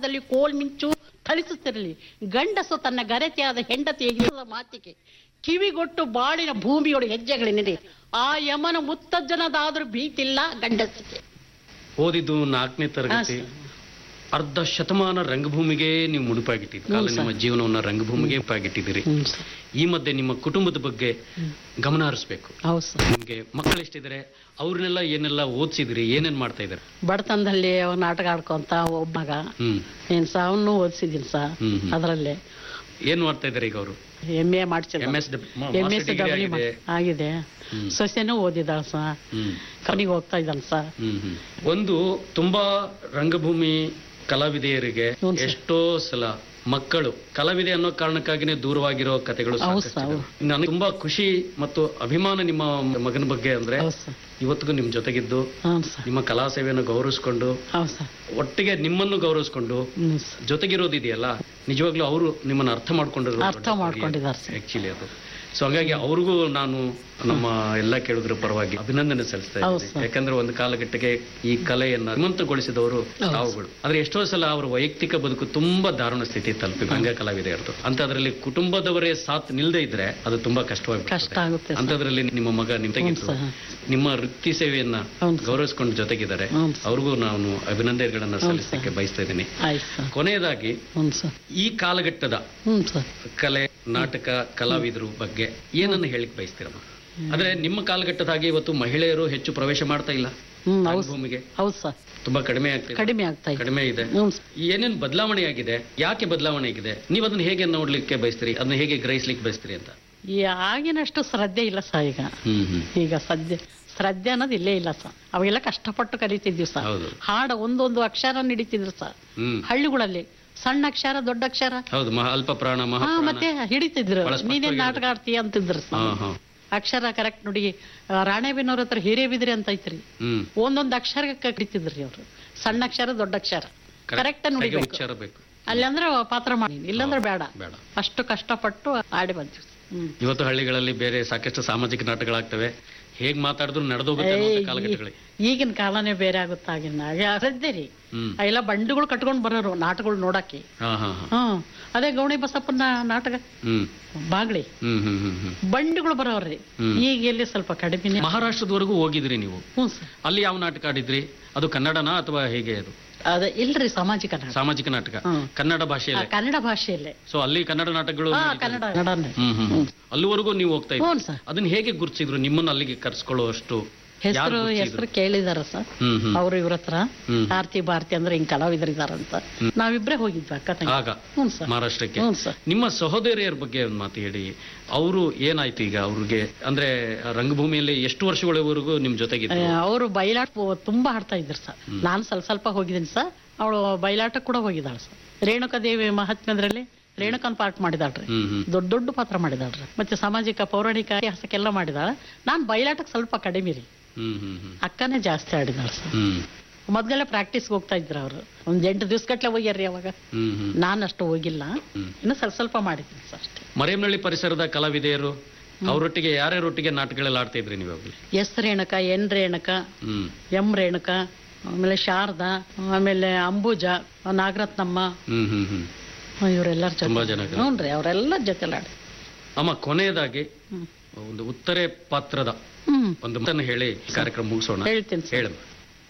ಆಕಾಶದಲ್ಲಿ ಕೋಲ್ ಮಿಂಚು ಥಳಿಸುತ್ತಿರಲಿ ಗಂಡಸು ತನ್ನ ಗರತಿಯಾದ ಹೆಂಡತಿಯ ಹಿರಿದ ಮಾತಿಗೆ ಕಿವಿಗೊಟ್ಟು ಬಾಳಿನ ಭೂಮಿಯೊಳಗೆ ಹೆಜ್ಜೆಗಳೇನಿದೆ ಆ ಯಮನ ಮುತ್ತಜ್ಜನದಾದ್ರೂ ಭೀತಿಲ್ಲ ಗಂಡಸಿಗೆ ಓದಿದ್ದು ನಾಲ್ಕನೇ ತರಗತಿ ಹಾ, ಅರ್ಧ ಶತಮಾನ ರಂಗಭೂಮಿಗೆ ನೀವು ಮುಡುಪಾಗಿಟ್ಟಿದ್ದೀರಿ ಕಾಲ ನಿಮ್ಮ ಜೀವನವನ್ನ ರಂಗಭೂಮಿಗೆ ಮುಡುಪಾಗಿಟ್ಟಿದ್ದೀರಿ ಹ್ಮ್ ಸರ್ ಈ ಮಧ್ಯೆ ನಿಮ್ಮ ಕುಟುಂಬದ ಬಗ್ಗೆ ಗಮನ ಹರಿಸ್ಬೇಕು ಹೌದು ಸರ್ ನಿಮ್ಗೆ ಮಕ್ಕಳು ಎಷ್ಟಿದ್ದಾರೆ ಅವ್ರನ್ನೆಲ್ಲ ಏನೆಲ್ಲ ಓದಿಸಿದಿರಿ ಏನೇನ್ ಮಾಡ್ತಾ ಇದ್ದಾರೆ ಬಡತನದಲ್ಲಿ ಅವ ನಾಟಕ ಆಡ್ಕೊಂತ ಒಬ್ಬ ಮಗ ಹ್ಮ್ ಏನ್ ಸಹ ಅವನು ಓದಿಸಿದ್ದೀನಿ ಸರ್ ಹ್ಮ್, ಹ್ಮ್. ಅದರಲ್ಲೇ ಏನ್ ಮಾಡ್ತಾ ಇದ್ದಾರೆ ಈಗ ಅವರು ಎಂ ಎ ಮಾಡ್ಸಿದ M S M S W ಆಗಿದೆ ಆಗಿದೆ ಹ್ಮ್. ಸೊಸೆನೂ ಓದಿದಾಳ ಸರ್ ಹ್ಮ್ ಕನಿಗೆ ಹೋಗ್ತಾ ಇದ್ದಾನೆ ಸರ್ ಹ್ಮ್ ಹ್ಮ್. ಒಂದು ತುಂಬಾ ರಂಗಭೂಮಿ ಕಲಾವಿದೆಯರಿಗೆ ಹ್ಞೂ ಸರ್. ಎಷ್ಟೋ ಸಲ ಮಕ್ಕಳು ಕಲಾವಿದೆ ಅನ್ನೋ ಕಾರಣಕ್ಕಾಗಿನೇ ದೂರವಾಗಿರೋ ಕಥೆಗಳು ಹೌದು ಸಾಕಷ್ಟು ಸರ್, ಇದಾವೆ. ನನಗೆ ತುಂಬಾ ಖುಷಿ ಮತ್ತು ಅಭಿಮಾನ ನಿಮ್ಮ ಮಗನ ಬಗ್ಗೆ ಅಂದ್ರೆ ಹೌದು ಸರ್ ಇವತ್ತಿಗೂ ನಿಮ್ ಜೊತೆಗಿದ್ದು ಹ್ಞೂ ಸರ್ ನಿಮ್ಮ ಕಲಾ ಸೇವೆಯನ್ನು ಗೌರವಿಸ್ಕೊಂಡು ಹೌದು ಸರ್ ಒಟ್ಟಿಗೆ ನಿಮ್ಮನ್ನು ಗೌರವಿಸ್ಕೊಂಡು ಹ್ಞೂ ಸರ್ ಜೊತೆಗಿರೋದಿದೆಯಲ್ಲ ನಿಜವಾಗ್ಲೂ ಅವರು ನಿಮ್ಮನ್ನ ಅರ್ಥ ಮಾಡ್ಕೊಂಡಿರೋ ಅರ್ಥ ಮಾಡ್ಕೊಂಡಿದ್ದಾರೆ ಸರ್. ಆಕ್ಚುಲಿ ಅದು ಸೊ ಹಾಗಾಗಿ ಅವ್ರಿಗೂ ನಾನು ನಮ್ಮ ಎಲ್ಲ ಕೇಳುದ್ರ ಪರವಾಗಿ ಅಭಿನಂದನೆ ಸಲ್ಲಿಸ್ತಾ ಹೌದು ಇದ್ದೀನಿ ಸರ್. ಯಾಕಂದ್ರೆ ಒಂದು ಕಾಲಘಟ್ಟಕ್ಕೆ ಈ ಕಲೆಯನ್ನ ಶ್ರೀಮಂತಗೊಳಿಸಿದವರು ತಾವುಗಳು ಆದ್ರೆ ಎಷ್ಟೋ ಸಲ ಅವರ ವೈಯಕ್ತಿಕ ಬದುಕು ತುಂಬಾ ದಾರುಣ ಸ್ಥಿತಿ ತಲುಪಿ ರಂಗ ಕಲಾವಿದೆಯರದು ಅಂತದ್ರಲ್ಲಿ ಕುಟುಂಬದವರೇ ಸಾಥ್ ನಿಲ್ದೇ ಇದ್ರೆ ಅದು ತುಂಬಾ ಕಷ್ಟವಾಗಿ ಕಷ್ಟ ಆಗುತ್ತೆ ಸರ್. ಅಂತದ್ರಲ್ಲಿ ನಿಮ್ಮ ಮಗ ನಿಮ್ ತೆಗೆದು ಹ್ಞೂ ಸರ್. ನಿಮ್ಮ ವೃತ್ತಿ ಸೇವೆಯನ್ನ ಹೌದು ಸರ್. ಗೌರವಿಸ್ಕೊಂಡು ಜೊತೆಗಿದ್ದಾರೆ ಹ್ಞೂ ಸರ್. ಅವ್ರಿಗೂ ನಾನು ಅಭಿನಂದನೆಗಳನ್ನ ಸಲ್ಲಿಸಲಿಕ್ಕೆ ಬಯಸ್ತಾ ಇದ್ದೀನಿ ಆಯ್ತು ಸರ್ ಕೊನೆಯದಾಗಿ ಹ್ಞೂ ಸರ್ ಈ ಕಾಲಘಟ್ಟದ ಹ್ಞೂ ಸರ್ ಕಲೆ ನಾಟಕ ಕಲಾವಿದರು ಬಗ್ಗೆ ಏನನ್ನ ಹೇಳಿಕ್ ಬಯಸ್ತೀರಮ್ಮ ಅಂದ್ರೆ ನಿಮ್ಮ ಕಾಲಘಟ್ಟದ ಹಾಗೆ ಇವತ್ತು ಮಹಿಳೆಯರು ಹೆಚ್ಚು ಪ್ರವೇಶ ಮಾಡ್ತಾ ಇಲ್ಲ ಹ್ಞೂ ಹೌದು ಭೂಮಿಗೆ ಹೌದು ಸರ್ ತುಂಬಾ ಕಡಿಮೆ ಆಗ್ತಿದೆ ಕಡಿಮೆ ಆಗ್ತಾ ಇದೆ ಕಡಿಮೆ ಇದೆ ಹ್ಞೂ ಸರ್ ಏನೇನ್ ಬದಲಾವಣೆ ಆಗಿದೆ ಯಾಕೆ ಬದಲಾವಣೆ ಆಗಿದೆ ನೀವು ಅದನ್ನ ಹೇಗೆ ನೋಡ್ಲಿಕ್ಕೆ ಬಯಸ್ತೀರಿ ಅದನ್ನ ಹೇಗೆ ಗ್ರಹಿಸ್ಲಿಕ್ಕೆ ಬಯಸ್ತೀರಿ ಅಂತ ಈ ಆಗಿನಷ್ಟು ಶ್ರದ್ಧೆ ಇಲ್ಲ ಸರ್ ಈಗ ಹ್ಮ್ ಹ್ಮ್ ಈಗ ಸದ್ಯ ಶ್ರದ್ಧೆ ಅನ್ನೋದು ಇಲ್ಲೇ ಇಲ್ಲ ಸರ್ ಅವೆಲ್ಲ ಕಷ್ಟಪಟ್ಟು ಕಲಿತಿದ್ವಿ ಸರ್ ಹೌದು ಹಾಡು ಒಂದೊಂದು ಅಕ್ಷರ ಹಿಡಿತಿದ್ರು ಸರ್ ಹ್ಮ್ ಹಳ್ಳಿಗಳಲ್ಲಿ ಸಣ್ಣ ಅಕ್ಷರ ದೊಡ್ಡ ಅಕ್ಷರ ಹೌದು ಮಹಾ ಅಲ್ಪ ಪ್ರಾಣ ಹಾ ಮಹಾಪ್ರಾಣ ಮತ್ತೆ ಹಿಡಿತಿದ್ರು ಬಹಳ ಸ್ಪಷ್ಟವಾಗಿ ನೀನೇನ್ ನಾಟಕ ಆಡ್ತೀಯ ಅಂತಿದ್ರು ಹಾ ಸರ್ ಹಾ ಅಕ್ಷರ ಕರೆಕ್ಟ್ ನೋಡಿ ಆ, ರಾಣೆಬೆನ್ನವ್ರ ಹತ್ರ ಹಿರೇಬಿದ್ರಿ ಅಂತ ಐತ್ರಿ ಹ್ಮ್ ಒಂದೊಂದು ಅಕ್ಷರಕ್ಕೆ ಹಿಡಿತಿದ್ರಿ ಅವರು ಸಣ್ಣ ಅಕ್ಷರ ದೊಡ್ಡ ಅಕ್ಷರ ಕರೆಕ್ಟ್ ಹೇಗೆ ನುಡಿಬೇಕು ಉಚ್ಚಾರ ಬೇಕು ಅಲ್ಲಿ ಅಂದ್ರೆ ಪಾತ್ರ ಮಾಡಿ ಇಲ್ಲಾಂದ್ರೆ ಬೇಡ ಬೇಡ ಅಷ್ಟು ಕಷ್ಟಪಟ್ಟು ಆಡಿ ಬಂದ್ವಿ ಹ್ಮ್ ಇವತ್ತು ಹಳ್ಳಿಗಳಲ್ಲಿ ಬೇರೆ ಸಾಕಷ್ಟು ಸಾಮಾಜಿಕ ನಾಟಕಗಳಾಗ್ತವೆ ಹೇಗ್ ಮಾತಾಡಿದ್ರು ನಡೆದೋಗುತ್ತೆ ಅನ್ನುವಂಥ ಏಯ್, ಕಾಲಘಟ್ಟಗಳಿಗೆ ಈಗಿನ ಕಾಲನೇ ಬೇರೆ ಆಗುತ್ತ ಆಗಿನ ಆಗ ಶ್ರದ್ಧೆ ರೀ ಹ್ಮ್ ಆ ಎಲ್ಲ ಬಂಡುಗಳು ಕಟ್ಕೊಂಡ್ ಬರೋರು ನಾಟಕಗಳು ನೋಡಕ್ಕೆ ಹಾ ಹಾ ಹಾ ಹ್ಮ್ ಅದೇ ಗೌಣಿ ಬಸಪ್ಪನ ನಾಟಕ ಹ್ಮ್ ಬಾಗ್ಲಿ ಹ್ಮ್ ಹ್ಮ್ ಹ್ಮ್ ಹ್ಮ್ ಬಂಡುಗಳು ಬರೋರ್ರಿ ಹ್ಮ್. ಈಗ ಎಲ್ಲಿ ಸ್ವಲ್ಪ ಕಡಿಮೆ ಮಹಾರಾಷ್ಟ್ರದವರೆಗೂ ಹೋಗಿದ್ರಿ ನೀವು ಹ್ಞೂ ಸರ್ ಅಲ್ಲಿ ಯಾವ ನಾಟಕ ಆಡಿದ್ರಿ ಅದು ಕನ್ನಡನಾ ಅಥವಾ ಹೇಗೆ ಅದು ಅದ ಇಲ್ರಿ ಸಾಮಾಜಿಕ ನಾಟಕ ಸಾಮಾಜಿಕ ನಾಟಕ ಹ್ಮ್. ಕನ್ನಡ ಆ, ಭಾಷೆಯಲ್ಲೇ ಕನ್ನಡ ಭಾಷೆಯಲ್ಲೇ ಸೊ ಅಲ್ಲಿ ಕನ್ನಡ ನಾಟಕಗಳು ಹಾ ನಡೀತಾ ಕನ್ನಡ ಕನ್ನಡನೇ ಹ್ಮ್ ಹ್ಮ್ ಹ್ಮ್. ಅಲ್ಲಿವರೆಗೂ ನೀವು ಹೋಗ್ತಾ ಇದ್ರಿ ಹ್ಞೂ ಸರ್ ಅದನ್ನ ಹೇಗೆ ಗುರುತಿಸಿದ್ರು ನಿಮ್ಮನ್ನ ಅಲ್ಲಿಗೆ ಕರ್ಸ್ಕೊಳ್ಳುವಷ್ಟು ಯಾರು ಹೆಸರು ಗುರ್ತಿಸಿದ್ರು? ಹೆಸರು ಕೇಳಿದಾರ ಸರ್ ಹ್ಮ್ ಹ್ಮ್ ಅವ್ರು ಇವ್ರ ಹತ್ರ ಹ್ಮ್. ಆರ್ತಿ ಭಾರತಿ ಅಂದ್ರೆ ಹಿಂಗ್ ಕಲಾವಿದರಿದಾರಂತ ನಾವಿಬ್ರೇ ಹೋಗಿದ್ವಿ ಅಕ್ಕ ತಂಗಿ ಆಗ ಹ್ಞೂ ಸರ್ ಮಹಾರಾಷ್ಟ್ರಕ್ಕೆ ಹ್ಞೂ ಸರ್ ನಿಮ್ಮ ಸಹೋದರಿಯರ ಬಗ್ಗೆ ಒಂದು ಮಾತು ಹೇಳಿ ಅವರು ಏನಾಯ್ತು ಈಗ ಅವ್ರಿಗೆ ಅಂದ್ರೆ ರಂಗಭೂಮಿಯಲ್ಲಿ ಎಷ್ಟು ವರ್ಷಗಳವರೆಗೂ ನಿಮ್ ಜೊತೆಗಿದ್ರು ಅವರು ಬಯಲಾಟ ತುಂಬಾ ಹಾಡ್ತಾ ಇದ್ರು ಸರ್ ನಾನು ಸ್ವಲ್ಪ ಸ್ವಲ್ಪ ಹೋಗಿದ್ದೀನಿ ಸರ್ ಅವಳು ಬಯಲಾಟ ಕೂಡ ಹೋಗಿದ್ದಾಳೆ ಸರ್ ರೇಣುಕಾ ದೇವಿ ಮಹಾತ್ಮ್ಯದ್ರಲ್ಲಿ ರೇಣುಕನ್ ಪಾರ್ಟ್ ಮಾಡಿದಾಳ್ರಿ ಹ್ಮ್ ಹ್ಮ್ ದೊಡ್ಡ ದೊಡ್ಡ ಪಾತ್ರ ಮಾಡಿದಾಳ್ರಿ ಮತ್ತೆ ಸಾಮಾಜಿಕ ಪೌರಾಣಿಕ ಇತಿಹಾಸಕ್ಕೆಲ್ಲ ಮಾಡಿದಾಳೆ ನಾನು ಬಯಲಾಟಕ್ಕೆ ಸ್ವಲ್ಪ ಕಡಿಮೆ ರೀ ಹ್ಮ್ ಹ್ಮ್ ಹ್ಮ್ ಅಕ್ಕನೇ ಜಾಸ್ತಿ ಆಡಿದಾಳೆ ಸರ್ ಹ್ಮ್ ಮೊದ್ಲೆಲ್ಲ ಪ್ರಾಕ್ಟೀಸ್ಗೆ ಹೋಗ್ತಾ ಇದ್ರು ಅವರು ಒಂದ್ ಎಂಟು ದಿವ್ಸ ಗಟ್ಲೆ ಹೋಗ್ಯಾರ್ರಿ ಅವಾಗ ಹ್ಮ್ ಹ್ಮ್ ನಾನು ಅಷ್ಟು ಹೋಗಿಲ್ಲ ಹ್ಮ್. ಇನ್ನು ಸ್ವಲ್ಪ ಸ್ವಲ್ಪ ಮಾಡಿದ್ದೀನಿ ಸರ್ ಅಷ್ಟೇ ಮರೇಮನಹಳ್ಳಿ ಪರಿಸರದ ಕಲಾವಿದೆಯರು ಅವರೊಟ್ಟಿಗೆ ಯಾರ್ಯಾರೊಟ್ಟಿಗೆ ನಾಟಕಗಳೆಲ್ಲ ಆಡ್ತಾ ಇದ್ರಿ ನೀವು ಅವಾಗ ಎಸ್ ರೇಣುಕ ಎನ್ ರೇಣುಕ ಹ್ಮ್ ಎಂ ರೇಣುಕ ಆಮೇಲೆ ಶಾರದಾ ಆಮೇಲೆ ಅಂಬುಜ ನಾಗರತ್ನಮ್ಮ ಹ್ಮ್ ಹ್ಮ್ ಹ್ಮ್ ಇವರೆಲ್ಲರ ಜೊತೆ ತುಂಬಾ ಜನ ಕಲ- ಹ್ಞೂ ರೀ ಅವರೆಲ್ಲ ಜೊತೆಲಾಡಿ ಅಮ್ಮ ಕೊನೆಯದಾಗಿ ಹ್ಮ್. ಒಂದು ಉತ್ತರೆ ಪಾತ್ರದ ಹ್ಮ್ ಒಂದು ಮಾತನ್ನ ಹೇಳಿ ಕಾರ್ಯಕ್ರಮ ಮುಗಿಸೋಣ ಹೇಳ್ತೀನಿ ಸರ್ ಹೇಳಮ್ಮ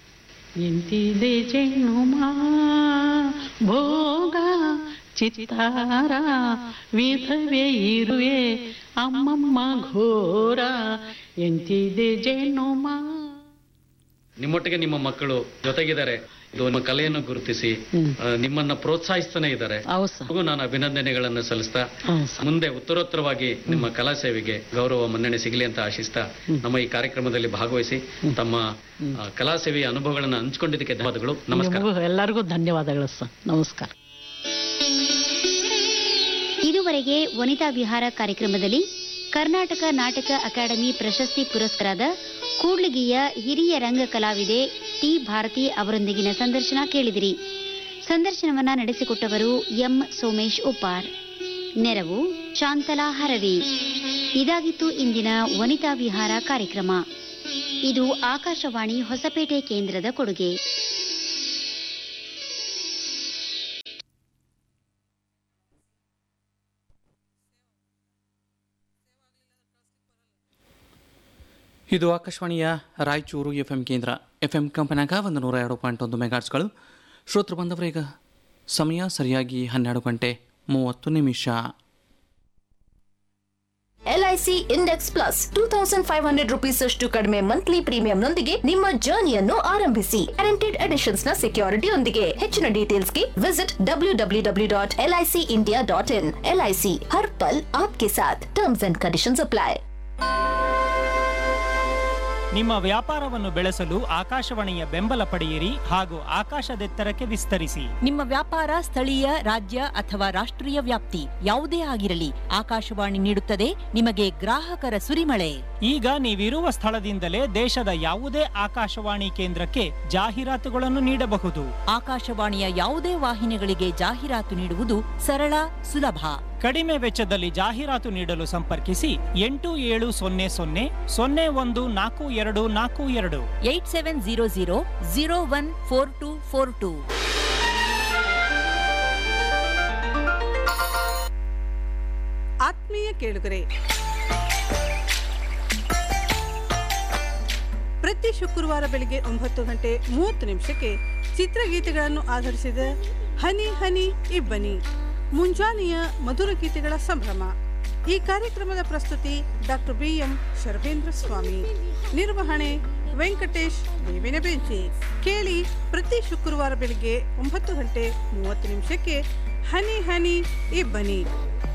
ನಿಂತಿದೆ ಜೇನುಮ ಭೋಗ ಚಿತ್ತಾರ ವಿಧವೆ ಇರುವೆ ಅಮ್ಮಮ್ಮ ಘೋರ ಎಂತಿದೆ ಜೇನುಮ ನಿಮ್ಮೊಟ್ಟಿಗೆ ನಿಮ್ಮ ಮಕ್ಕಳು ಜೊತೆಗಿದ್ದಾರೆ ಇದು ನಿಮ್ಮ ಕಲೆಯನ್ನು ಗುರುತಿಸಿ ಹ್ಮ್. ಆ, ನಿಮ್ಮನ್ನ ಪ್ರೋತ್ಸಾಹಿಸ್ತಾನೆ ಇದ್ದಾರೆ ಹೌದು ಸರ್ ಅವ್ರಿಗೂ ನಾನು ಅಭಿನಂದನೆಗಳನ್ನು ಸಲ್ಲಿಸ್ತಾ ಹ್ಞೂ ಸರ್ ಮುಂದೆ ಉತ್ತರೋತ್ತರವಾಗಿ ನಿಮ್ಮ ಕಲಾ ಸೇವೆಗೆ ಗೌರವ ಮನ್ನಣೆ ಸಿಗಲಿ ಅಂತ ಆಶಿಸ್ತಾ ನಮ್ಮ ಈ ಕಾರ್ಯಕ್ರಮದಲ್ಲಿ ಭಾಗವಹಿಸಿ ತಮ್ಮ ಆ, ಕಲಾ ಸೇವೆಯ ಅನುಭವಗಳನ್ನು ಹಂಚಿಕೊಂಡಿದ್ದಕ್ಕೆ ಧನ್ಯವಾದಗಳು ನಮಸ್ಕಾರ ನಿಮಗೂ ಎಲ್ಲರಿಗೂ ಧನ್ಯವಾದಗಳು ಸರ್ ನಮಸ್ಕಾರ ಇದುವರೆಗೆ ವನಿತಾ ವಿಹಾರ ಕಾರ್ಯಕ್ರಮದಲ್ಲಿ ಕರ್ನಾಟಕ ನಾಟಕ ಅಕಾಡೆಮಿ ಪ್ರಶಸ್ತಿ ಪುರಸ್ಕರಾದ ಕೂಡ್ಲಿಗಿಯ ಹಿರಿಯ ರಂಗ ಕಲಾವಿದೆ ಟಿ ಭಾರತಿ ಅವರೊಂದಿಗಿನ ಸಂದರ್ಶನ ಕೇಳಿದಿರಿ ಸಂದರ್ಶನವನ್ನ ನಡೆಸಿಕೊಟ್ಟವರು ಎಂ ಸೋಮೇಶ್ ಉಪ್ಪಾರ್ ನೆರವು ಶಾಂತಲಾ ಹರವಿ ಇದಾಗಿತ್ತು ಇಂದಿನ ವನಿತಾ ವಿಹಾರ ಕಾರ್ಯಕ್ರಮ ಇದು ಆಕಾಶವಾಣಿ ಹೊಸಪೇಟೆ ಕೇಂದ್ರದ ಕೊಡುಗೆ ಇದು ಆಕಾಶವಾಣಿಯ ರಾಯಚೂರು ಎಫ್ ಎಂ ಕೇಂದ್ರ ಎಫ್ ಎಂ ಕಂಪನ್ಯಾಗ ಒಂದು ನೂರ ಎರಡು ಪಾಯಿಂಟ್ ಒಂದು ಮೆಗಾಟ್ಸ್ಗಳು ಶ್ರೋತೃ ಬಂದವರೀಗ ಸಮಯ ಸರಿಯಾಗಿ ಹನ್ನೆರಡು ಗಂಟೆ ಮೂವತ್ತು ನಿಮಿಷ LIC index plus two thousand five hundred rupees ಅಷ್ಟು ಕಡಿಮೆ ಮಂತ್ಲಿ ಪ್ರೀಮಿಯಂನೊಂದಿಗೆ ನಿಮ್ಮ ಜರ್ನಿಯನ್ನು ಆರಂಭಿಸಿ ಗ್ಯಾರಂಟಿಡ್ ಅಡಿಷನ್ಸ್ ನ ಸೆಕ್ಯೂರಿಟಿಯೊಂದಿಗೆ ಹೆಚ್ಚಿನ ಡೀಟೇಲ್ಸ್ಗೆ visit W W W dot LIC India dot in LIC ಹರ್ ಪಲ್ ಆಪ್ಕೆ ಸಾಥ್ ಟರ್ಮ್ಸ್ ಅಂಡ್ ಕಂಡೀಷನ್ಸ್ ಅಪ್ಲೈ ನಿಮ್ಮ ವ್ಯಾಪಾರವನ್ನು ಬೆಳೆಸಲು ಆಕಾಶವಾಣಿಯ ಬೆಂಬಲ ಪಡೆಯಿರಿ ಹಾಗೂ ಆಕಾಶದೆತ್ತರಕ್ಕೆ ವಿಸ್ತರಿಸಿ ನಿಮ್ಮ ವ್ಯಾಪಾರ ಸ್ಥಳೀಯ ರಾಜ್ಯ ಅಥವಾ ರಾಷ್ಟ್ರೀಯ ವ್ಯಾಪ್ತಿ ಯಾವುದೇ ಆಗಿರಲಿ ಆಕಾಶವಾಣಿ ನೀಡುತ್ತದೆ ನಿಮಗೆ ಗ್ರಾಹಕರ ಸುರಿಮಳೆ ಈಗ ನೀವಿರುವ ಸ್ಥಳದಿಂದಲೇ ದೇಶದ ಯಾವುದೇ ಆಕಾಶವಾಣಿ ಕೇಂದ್ರಕ್ಕೆ ಜಾಹೀರಾತುಗಳನ್ನು ನೀಡಬಹುದು ಆಕಾಶವಾಣಿಯ ಯಾವುದೇ ವಾಹಿನಿಗಳಿಗೆ ಜಾಹೀರಾತು ನೀಡುವುದು ಸರಳ ಸುಲಭ ಕಡಿಮೆ ವೆಚ್ಚದಲ್ಲಿ ಜಾಹೀರಾತು ನೀಡಲು ಸಂಪರ್ಕಿಸಿ ಎಂಟು ಏಳು ಸೊನ್ನೆ ಸೊನ್ನೆ ಸೊನ್ನೆ ಒಂದು ನಾಲ್ಕು ಎರಡು ನಾಲ್ಕು ಎರಡು eight seven zero zero zero one four two four two ಆತ್ಮೀಯ ಕೇಳುಗರೆ ಪ್ರತಿ ಶುಕ್ರವಾರ ಬೆಳಿಗ್ಗೆ ಒಂಬತ್ತು ಗಂಟೆ ಮೂವತ್ತು ನಿಮಿಷಕ್ಕೆ ಚಿತ್ರಗೀತೆಗಳನ್ನು ಆಧರಿಸಿದ ಹನಿ ಹನಿ ಇಬ್ಬನಿ ಮುಂಜಾನೆಯ ಮಧುರ ಗೀತೆಗಳ ಸಂಭ್ರಮ ಈ ಕಾರ್ಯಕ್ರಮದ ಪ್ರಸ್ತುತಿ doctor B M Sharvendra Swami ನಿರ್ವಹಣೆ ವೆಂಕಟೇಶ್ ಬೇವಿನ ಬೆಂಚಿ ಕೇಳಿ ಪ್ರತಿ ಶುಕ್ರವಾರ ಬೆಳಿಗ್ಗೆ ಒಂಬತ್ತು ಗಂಟೆ ಮೂವತ್ತು ನಿಮಿಷಕ್ಕೆ ಹನಿ ಹನಿ ಇಬ್ಬನಿ